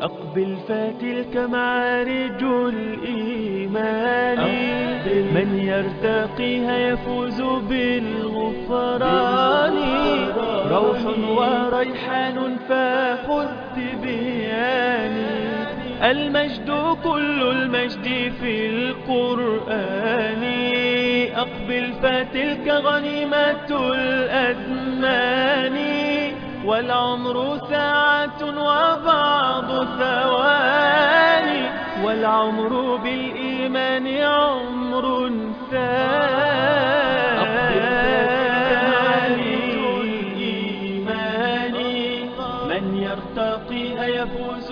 أقبل فتلك معارج الإيمان من يرتقيها يفوز بالغفران روح وريحان فخذ بياني المجد كل المجد في القرآن أقبل فتلك غنيمة الأزمان والعمر ساعة وبعض ثواني والعمر بالإيمان عمر ثاني الإيمان من يرتقيها يفوز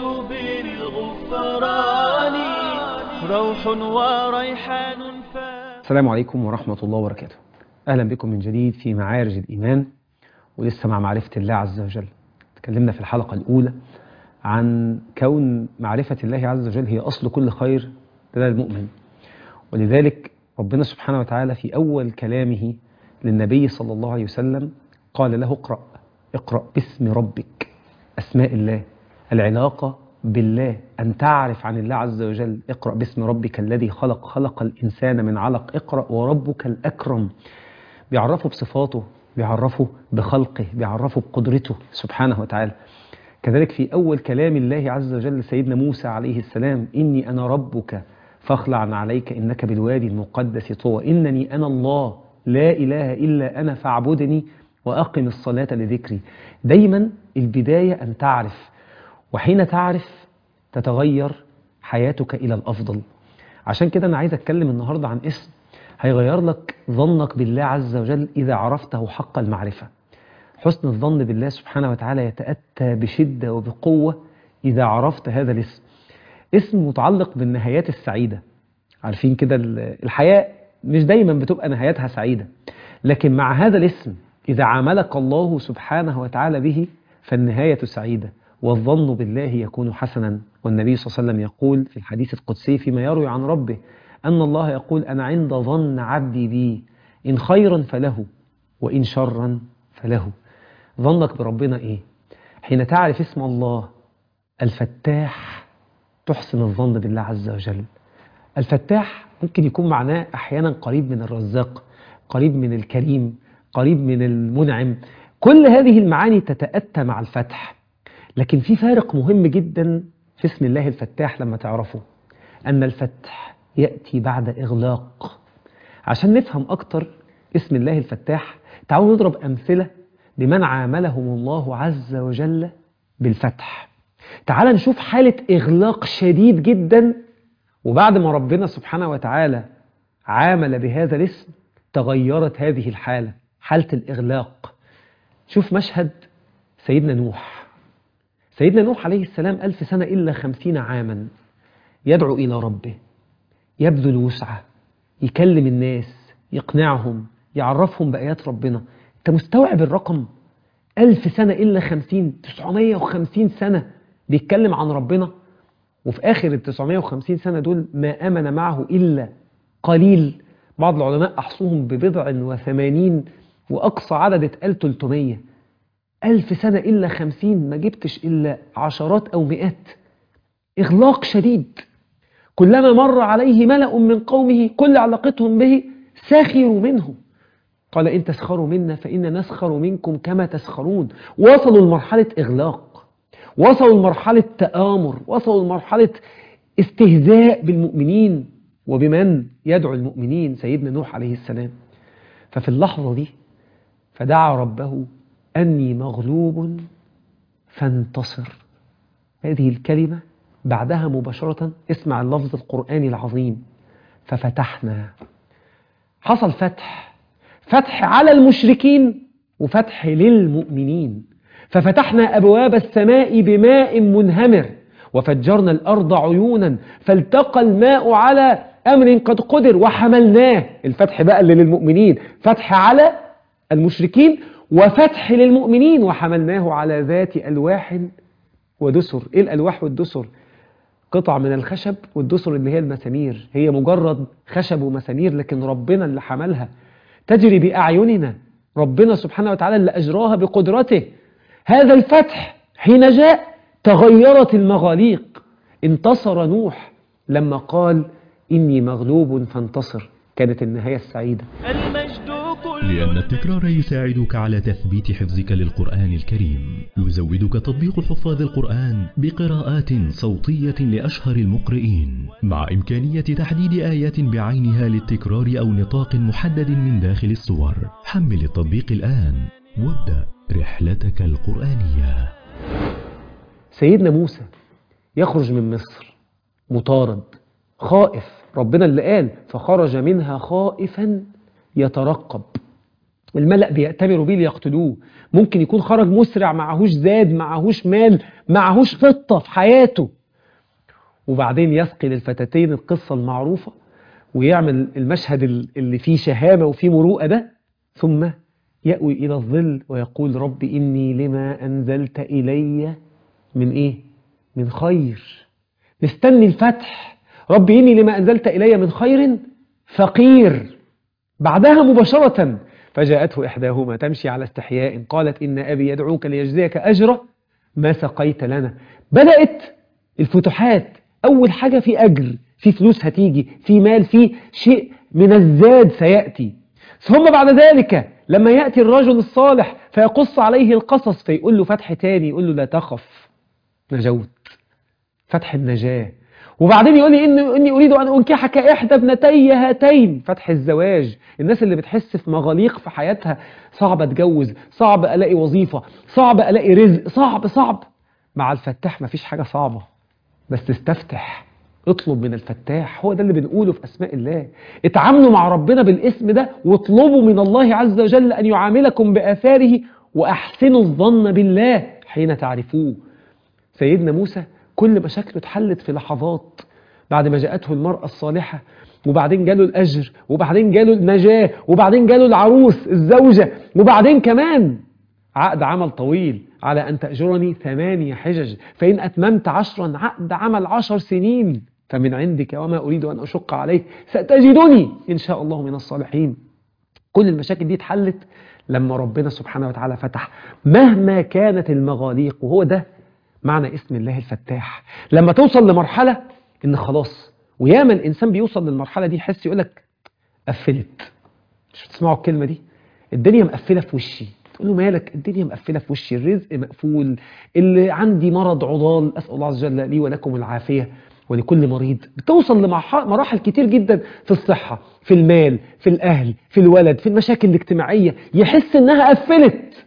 بالغفران روح وريحان فاني السلام عليكم ورحمة الله وبركاته أهلا بكم من جديد في معارج الإيمان ولسه مع معرفة الله عز وجل تكلمنا في الحلقة الأولى عن كون معرفة الله عز وجل هي أصل كل خير لدى المؤمن ولذلك ربنا سبحانه وتعالى في أول كلامه للنبي صلى الله عليه وسلم قال له اقرأ اقرأ باسم ربك أسماء الله العلاقة بالله أن تعرف عن الله عز وجل اقرأ باسم ربك الذي خلق خلق الإنسان من علق اقرأ وربك الأكرم بيعرفه بصفاته بيعرفه بخلقه بيعرفه بقدرته سبحانه وتعالى كذلك في أول كلام الله عز وجل لسيدنا موسى عليه السلام إني أنا ربك فاخلع عليك إنك بالوادي المقدس طوى إنني أنا الله لا إله إلا أنا فاعبدني وأقم الصلاة لذكري دايما البداية أن تعرف وحين تعرف تتغير حياتك إلى الأفضل عشان كده أنا عايز أتكلم النهاردة عن اسم هيغير لك ظنك بالله عز وجل إذا عرفته حق المعرفة حسن الظن بالله سبحانه وتعالى يتأتى بشدة وبقوة إذا عرفت هذا الاسم اسم متعلق بالنهايات السعيدة عارفين كده الحياة مش دايما بتبقى نهايتها سعيدة لكن مع هذا الاسم إذا عاملك الله سبحانه وتعالى به فالنهاية سعيدة والظن بالله يكون حسنا والنبي صلى الله عليه وسلم يقول في الحديث القدسي فيما يروي عن ربه أن الله يقول أنا عند ظن عبدي بي إن خيرا فله وإن شرا فله ظنك بربنا إيه حين تعرف اسم الله الفتاح تحسن الظن بالله عز وجل الفتاح ممكن يكون معناه أحيانا قريب من الرزاق قريب من الكريم قريب من المنعم كل هذه المعاني تتأتى مع الفتح لكن في فارق مهم جدا في اسم الله الفتاح لما تعرفه أن الفتح يأتي بعد إغلاق عشان نفهم أكتر اسم الله الفتاح تعالوا نضرب أمثلة لمن عاملهم الله عز وجل بالفتح تعال نشوف حالة إغلاق شديد جدا وبعد ما ربنا سبحانه وتعالى عامل بهذا الاسم تغيرت هذه الحالة حالة الإغلاق شوف مشهد سيدنا نوح سيدنا نوح عليه السلام ألف سنة إلا خمسين عاما يدعو إلى ربه يبذل وسعة يكلم الناس يقنعهم يعرفهم بآيات ربنا أنت مستوعب الرقم ألف سنة إلا خمسين تسعمية وخمسين سنة بيتكلم عن ربنا وفي آخر التسعمية وخمسين سنة دول ما آمن معه إلا قليل بعض العلماء أحصوهم ببضع وثمانين وأقصى عدد اتقال تلتمية ألف سنة إلا خمسين ما جبتش إلا عشرات أو مئات إغلاق شديد كلما مر عليه ملأ من قومه كل علاقتهم به سخروا منه قال إن تسخروا منا فإن نسخر منكم كما تسخرون وصلوا لمرحلة إغلاق وصلوا لمرحلة تآمر وصلوا لمرحلة استهزاء بالمؤمنين وبمن يدعو المؤمنين سيدنا نوح عليه السلام ففي اللحظة دي فدعا ربه أني مغلوب فانتصر هذه الكلمة بعدها مباشرة اسمع اللفظ القرآني العظيم ففتحنا حصل فتح فتح على المشركين وفتح للمؤمنين ففتحنا أبواب السماء بماء منهمر وفجرنا الأرض عيونا فالتقى الماء على أمر قد قدر وحملناه الفتح بقى اللي للمؤمنين فتح على المشركين وفتح للمؤمنين وحملناه على ذات ألواح ودسر إيه الألواح والدسر قطع من الخشب والدسر اللي هي المسامير هي مجرد خشب ومسامير لكن ربنا اللي حملها تجري بأعيننا ربنا سبحانه وتعالى اللي أجراها بقدرته هذا الفتح حين جاء تغيرت المغاليق انتصر نوح لما قال إني مغلوب فانتصر كانت النهاية السعيدة المجد كل لأن التكرار يساعدك على تثبيت حفظك للقرآن الكريم يزودك تطبيق حفاظ القرآن بقراءات صوتية لأشهر المقرئين مع إمكانية تحديد آيات بعينها للتكرار أو نطاق محدد من داخل السور حمل التطبيق الآن وابدأ رحلتك القرآنية سيدنا موسى يخرج من مصر مطارد خائف ربنا اللي قال فخرج منها خائفا يترقب الملأ بيأتمروا بيه ليقتلوه ممكن يكون خرج مسرع معهوش زاد معهوش مال معهوش خطة في حياته وبعدين يسقي للفتاتين القصة المعروفة ويعمل المشهد اللي فيه شهامة وفيه مروءة ده ثم يأوي إلى الظل ويقول رب إني لما أنزلت إلي من إيه؟ من خير مستني الفتح رب إني لما أنزلت إلي من خير فقير بعدها مباشرة فجاءته إحداهما تمشي على استحياء قالت إن أبي يدعوك ليجزيك أجر ما سقيت لنا بدأت الفتوحات أول حاجة في أجر في فلوس هتيجي في مال في شيء من الزاد سيأتي ثم بعد ذلك لما يأتي الرجل الصالح فيقص عليه القصص فيقول له فتح تاني يقول له لا تخف نجوت فتح النجاة وبعدين يقول لي إني, إني أريد أن أنكحك إحدى ابنتي هاتين فتح الزواج الناس اللي بتحس في مغاليق في حياتها صعب أتجوز صعب ألاقي وظيفة صعب ألاقي رزق صعب صعب مع الفتاح مفيش حاجة صعبة بس استفتح اطلب من الفتاح هو ده اللي بنقوله في أسماء الله اتعاملوا مع ربنا بالاسم ده واطلبوا من الله عز وجل أن يعاملكم بآثاره وأحسنوا الظن بالله حين تعرفوه سيدنا موسى كل مشاكله اتحلت في لحظات بعد ما جاءته المرأة الصالحة وبعدين جاله الأجر وبعدين جاله النجاة وبعدين جاله العروس الزوجة وبعدين كمان عقد عمل طويل على أن تأجرني ثمانية حجج فإن أتممت عشرا عقد عمل عشر سنين فمن عندك وما أريد أن أشق عليك ستجدني إن شاء الله من الصالحين كل المشاكل دي اتحلت لما ربنا سبحانه وتعالى فتح مهما كانت المغاليق وهو ده معنى اسم الله الفتاح لما توصل لمرحلة إن خلاص وياما الإنسان بيوصل للمرحلة دي يحس يقولك قفلت مش بتسمعوا الكلمة دي الدنيا مقفلة في وشي تقول له مالك الدنيا مقفلة في وشي الرزق مقفول اللي عندي مرض عضال أسأل الله عز وجل لي ولكم العافية ولكل مريض بتوصل لمراحل كتير جدا في الصحة في المال في الأهل في الولد في المشاكل الاجتماعية يحس إنها قفلت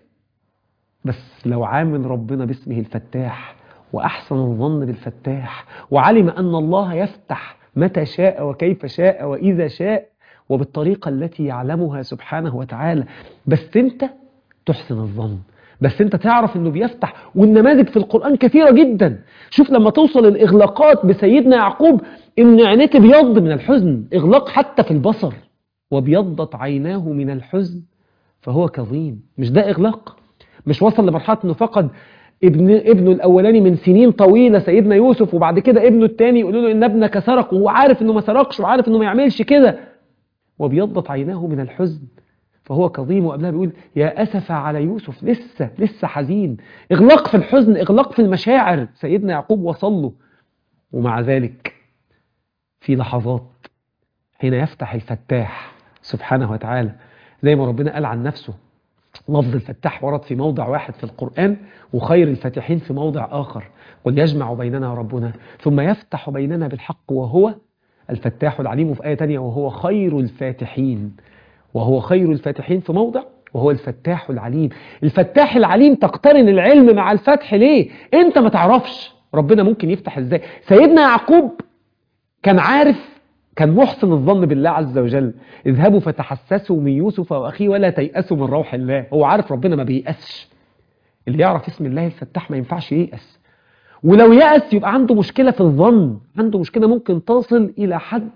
بس لو عامل ربنا باسمه الفتاح وأحسن الظن بالفتاح وعلم أن الله يفتح متى شاء وكيف شاء وإذا شاء وبالطريقة التي يعلمها سبحانه وتعالى بس أنت تحسن الظن بس انت تعرف انه بيفتح والنماذج في القرآن كثيرة جدا شوف لما توصل الاغلاقات بسيدنا يعقوب ان عينيه تبيض من الحزن اغلاق حتى في البصر وابيضت عيناه من الحزن فهو كظيم مش ده اغلاق مش وصل لمرحلة انه فقد ابن ابنه الاولاني من سنين طويلة سيدنا يوسف وبعد كده ابنه الثاني يقولوا له ان ابنك سرق وهو عارف انه ما سرقش وعارف انه ما يعملش كده وابيضت عيناه من الحزن فهو كظيم وقبلها بيقول يا أسف على يوسف لسه لسه حزين إغلاق في الحزن إغلاق في المشاعر سيدنا يعقوب وصل له ومع ذلك في لحظات حين يفتح الفتاح سبحانه وتعالى زي ما ربنا قال عن نفسه لفظ الفتاح ورد في موضع واحد في القرآن وخير الفاتحين في موضع آخر قل يجمع بيننا ربنا ثم يفتح بيننا بالحق وهو الفتاح العليم في آية تانية وهو خير الفاتحين وهو خير الفاتحين في موضع وهو الفتاح العليم الفتاح العليم تقترن العلم مع الفتح ليه انت ما تعرفش ربنا ممكن يفتح ازاي سيدنا يعقوب كان عارف كان محسن الظن بالله عز وجل اذهبوا فتحسسوا من يوسف واخيه ولا تيأسوا من روح الله هو عارف ربنا ما بيأسش اللي يعرف اسم الله الفتاح ما ينفعش ييأس ولو يأس يبقى عنده مشكلة في الظن عنده مشكلة ممكن تصل إلى حد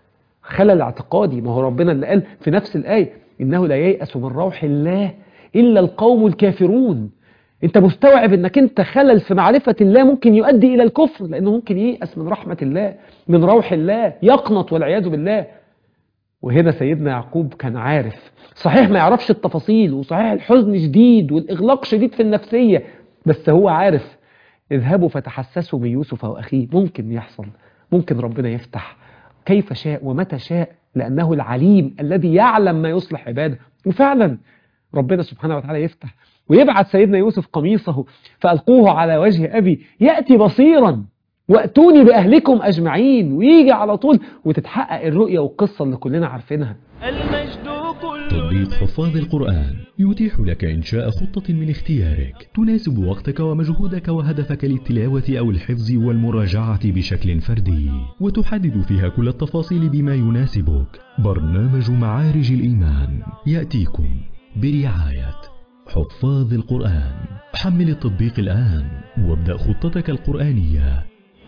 خلل اعتقادي ما هو ربنا اللي قال في نفس الآية إنه لا ييأس من روح الله إلا القوم الكافرون انت مستوعب انك انت خلل في معرفة الله ممكن يؤدي الى الكفر لانه ممكن ييأس من رحمة الله من روح الله يقنط والعياذ بالله وهنا سيدنا يعقوب كان عارف صحيح ما يعرفش التفاصيل وصحيح الحزن شديد والاغلاق شديد في النفسية بس هو عارف اذهبوا فتحسسوا من يوسف وأخيه ممكن يحصل ممكن ربنا يفتح كيف شاء ومتى شاء لأنه العليم الذي يعلم ما يصلح عباده وفعلا ربنا سبحانه وتعالى يفتح ويبعث سيدنا يوسف قميصه فألقوه على وجه أبي يأتي بصيرا وأتوني بأهلكم أجمعين ويجي على طول وتتحقق الرؤية والقصة اللي كلنا عارفينها المجد كل تطبيق حفاظ القرآن يتيح لك إنشاء خطة من اختيارك تناسب وقتك ومجهودك وهدفك للتلاوة أو الحفظ والمراجعة بشكل فردي وتحدد فيها كل التفاصيل بما يناسبك برنامج معارج الإيمان يأتيكم برعاية حفاظ القرآن حمل التطبيق الآن وابدأ خطتك القرآنية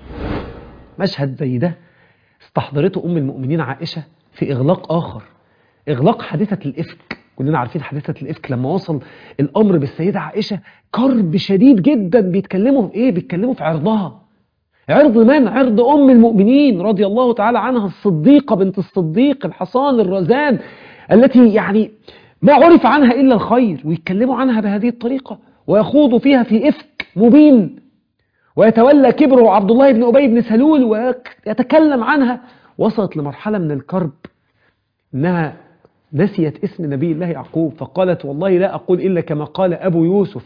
مشهد زي ده استحضرته أم المؤمنين عائشة في إغلاق آخر إغلاق حادثة الإفك كلنا عارفين حادثة الإفك لما وصل الأمر بالسيدة عائشة كرب شديد جدا بيتكلموا في إيه؟ بيتكلموا في عرضها عرض من؟ عرض أم المؤمنين رضي الله تعالى عنها الصديقة بنت الصديق الحصان الرزان التي يعني ما عرف عنها إلا الخير ويتكلموا عنها بهذه الطريقة ويخوضوا فيها في إفك مبين ويتولى كبره عبد الله بن أبي بن سلول ويتكلم عنها وصلت لمرحلة من الكرب إنها نسيت اسم نبي الله يعقوب فقالت والله لا أقول إلا كما قال أبو يوسف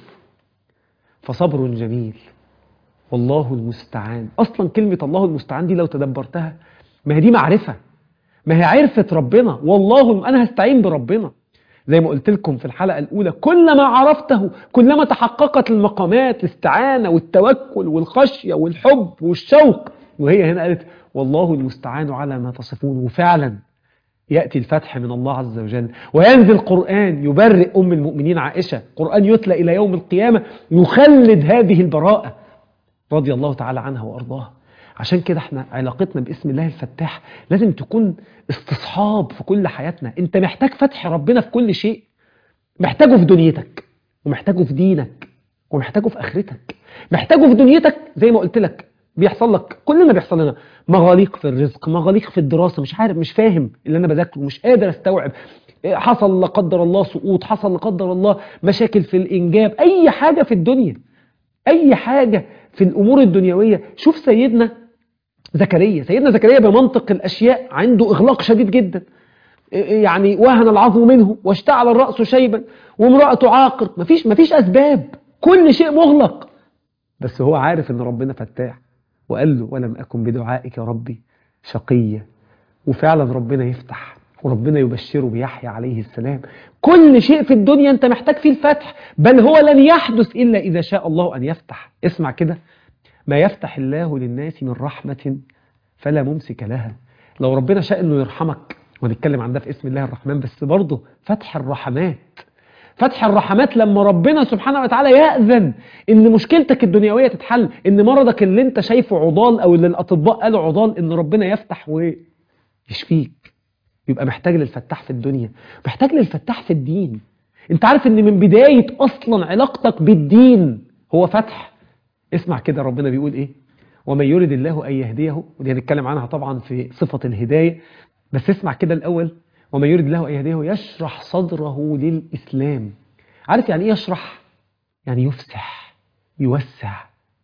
فصبر جميل والله المستعان أصلا كلمة الله المستعان دي لو تدبرتها ما هي دي معرفة ما هي عرفت ربنا والله أنا هستعين بربنا زي ما قلت لكم في الحلقة الأولى كلما عرفته كلما تحققت المقامات الاستعانة والتوكل والخشية والحب والشوق وهي هنا قالت والله المستعان على ما تصفون وفعلا يأتي الفتح من الله عز وجل وينزل قرآن يبرئ أم المؤمنين عائشة قرآن يتلى إلى يوم القيامة يخلد هذه البراءة رضي الله تعالى عنها وأرضاها عشان كده احنا علاقتنا باسم الله الفتاح لازم تكون استصحاب في كل حياتنا انت محتاج فتح ربنا في كل شيء محتاجه في دنيتك ومحتاجه في دينك ومحتاجه في اخرتك محتاجه في دنيتك زي ما قلت لك بيحصل لك كلنا بيحصل لنا مغاليق في الرزق مغاليق في الدراسة مش عارف مش فاهم اللي انا بذاكره مش قادر استوعب حصل لا قدر الله سقوط حصل لا قدر الله مشاكل في الانجاب اي حاجة في الدنيا اي حاجة في الامور الدنيوية شوف سيدنا زكريا سيدنا زكريا بمنطق الاشياء عنده اغلاق شديد جدا يعني وهن العظم منه واشتعل الرأس شيبا وامرأته عاقر مفيش مفيش اسباب كل شيء مغلق بس هو عارف ان ربنا فتاح وقال له ولم أكن بدعائك يا ربي شقيا وفعلا ربنا يفتح وربنا يبشره بيحيى عليه السلام كل شيء في الدنيا أنت محتاج فيه الفتح بل هو لن يحدث إلا إذا شاء الله أن يفتح اسمع كده ما يفتح الله للناس من رحمة فلا ممسك لها لو ربنا شاء أنه يرحمك ونتكلم عن ده في اسم الله الرحمن بس برضه فتح الرحمات فتح الرحمات لما ربنا سبحانه وتعالى يأذن ان مشكلتك الدنيوية تتحل ان مرضك اللي انت شايفه عضال او اللي الاطباء قالوا عضال ان ربنا يفتح ويشفيك يبقى محتاج للفتاح في الدنيا محتاج للفتاح في الدين انت عارف ان من بداية اصلا علاقتك بالدين هو فتح اسمع كده ربنا بيقول ايه ومن يرد الله ان يهديه ودي هنتكلم عنها طبعا في صفة الهداية بس اسمع كده الاول ومن يرد الله أن يهديه يشرح صدره للإسلام عارف يعني إيه يشرح؟ يعني يفسح يوسع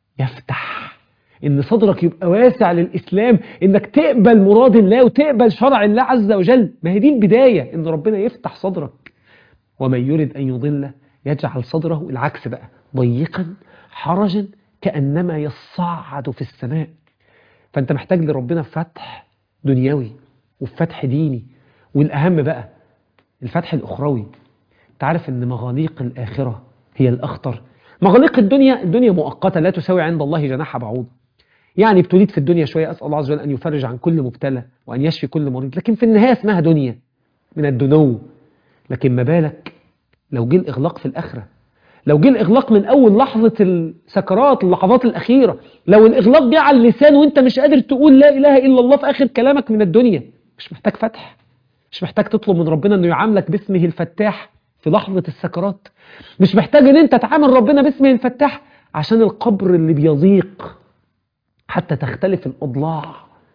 يفتح إن صدرك يبقى واسع للإسلام إنك تقبل مراد الله وتقبل شرع الله عز وجل ما هي دي البداية إن ربنا يفتح صدرك ومن يرد أن يضل يجعل صدره العكس بقى ضيقا حرجا كأنما يصعد في السماء فأنت محتاج لربنا في فتح دنيوي وفي فتح ديني والأهم بقى الفتح الأخروي تعرف أن مغاليق الآخرة هي الأخطر مغاليق الدنيا الدنيا مؤقتة لا تساوي عند الله جناح بعوض يعني ابتليت في الدنيا شوية أسأل الله عز وجل أن يفرج عن كل مبتلى وأن يشفي كل مريض لكن في النهاية اسمها دنيا من الدنو لكن ما بالك لو جه الإغلاق في الآخرة لو جه الإغلاق من أول لحظة السكرات اللحظات الأخيرة لو الإغلاق جه على اللسان وأنت مش قادر تقول لا إله إلا الله في آخر كلامك من الدنيا مش محتاج فتح مش محتاج تطلب من ربنا انه يعاملك باسمه الفتاح في لحظة السكرات مش محتاج ان انت تعامل ربنا باسمه الفتاح عشان القبر اللي بيضيق حتى تختلف الأضلاع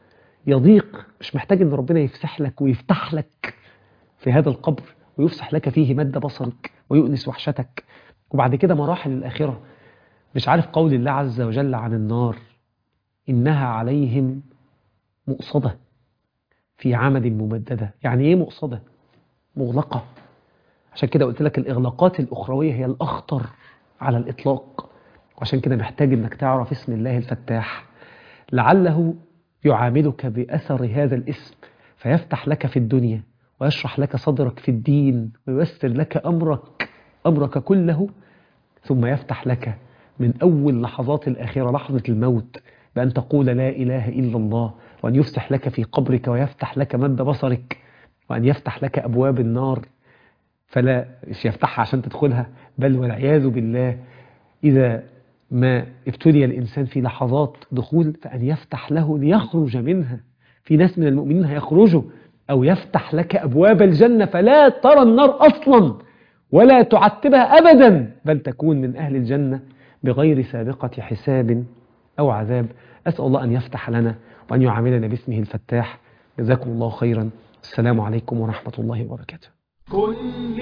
يضيق مش محتاج ان ربنا يفسح لك ويفتح لك في هذا القبر ويفسح لك فيه مد بصرك ويؤنس وحشتك وبعد كده مراحل الآخرة مش عارف قول الله عز وجل عن النار إنها عليهم مؤصدة في عمد ممددة يعني إيه مؤصدة؟ مغلقة عشان كده قلت لك الإغلاقات الأخروية هي الأخطر على الإطلاق وعشان كده محتاج إنك تعرف اسم الله الفتاح لعله يعاملك بأثر هذا الاسم فيفتح لك في الدنيا ويشرح لك صدرك في الدين وييسر لك أمرك أمرك كله ثم يفتح لك من أول لحظات الآخرة لحظة الموت بأن تقول لا إله إلا الله وأن يفسح لك في قبرك ويفتح لك مد بصرك وأن يفتح لك أبواب النار فلا مش يفتحها عشان تدخلها بل والعياذ بالله إذا ما ابتلي الإنسان في لحظات دخول فأن يفتح له ليخرج منها في ناس من المؤمنين هيخرجوا أو يفتح لك أبواب الجنة فلا ترى النار أصلا ولا تعتبها أبدا بل تكون من أهل الجنة بغير سابقة حساب أو عذاب أسأل الله أن يفتح لنا وأن يعاملنا باسمه الفتاح جزاكم الله خيرا السلام عليكم ورحمة الله وبركاته كن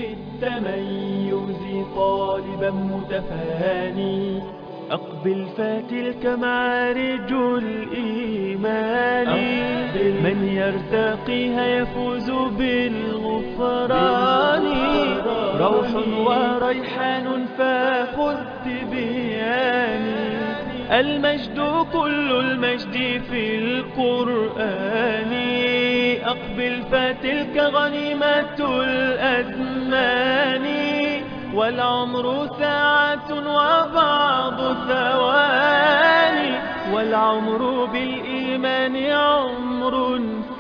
للتميز طالبا متفاني أقبل فتلك معارج الإيمان من يرتقيها يفوز بالغفران روح وريحان فخذ بياني المجد كل المجد في القرآن أقبل فتلك غنيمة الأزمان والعمر ساعة وبعض ثواني والعمر بالإيمان عمر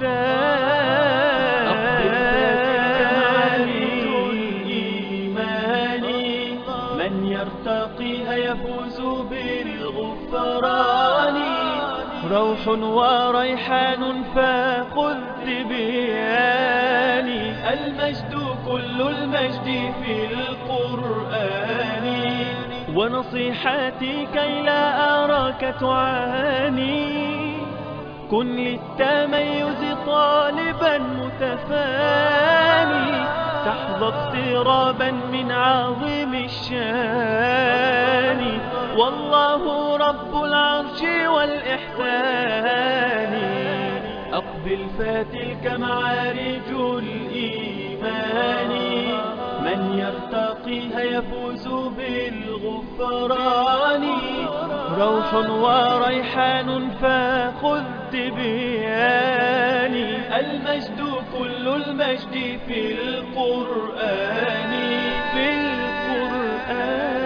ثاني الإيمان من يرتقيها يفوز بالغفران روح وريحان فخذ بياني المجد كل المجد في القرآن ونصيحتي كي لا أراك تعاني كن للتميز طالبا متفاني تحظى اقترابا من عظيم الشان والله رب العرش والإحسان أقبل فتلك معارج الإيمان من يرتقيها يفوز بالغفران روح وريحان فخذ بياني المجد كل المجد في القرآن في القرآن